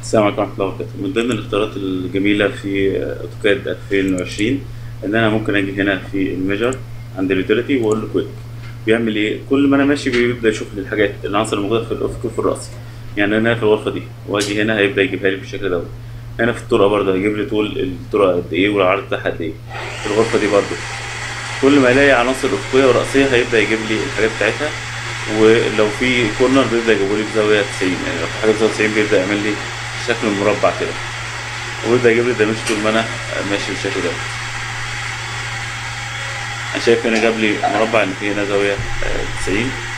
السلام عليكم ورحمة الله وبركاته من ضمن الاختيارات الجميلة في اوتوكاد 2020 ان انا ممكن اجي هنا في الميجر عند اليوتيليتي واقول له كويك بيعمل ايه كل ما انا ماشي بيبدا يشوف لي الحاجات العناصر الموجودة في الافق وفي الرأسي يعني انا في الغرفة دي واجي هنا هيبدا يجيبها لي بالشكل دوت هنا في الطرقة برضه هيجيب لي طول الطرقة قد ايه والعرض بتاعها قد ايه في الغرفة دي برضه كل ما الاقي عناصر افقية ورأسية هيبدا يجيب لي الحاجات بتاعتها ولو في كورنر بيبدا يجيبه لي بزاوية 90 يعني لو في حاجة بزاوية 90 بيبدا يعمل لي شكل مربع كده ويبدا يجيب لي دايمنشن طول ما انا ماشي بالشكل ده انا شايف هنا جاب لي مربع ان في هنا زاويه آه، 90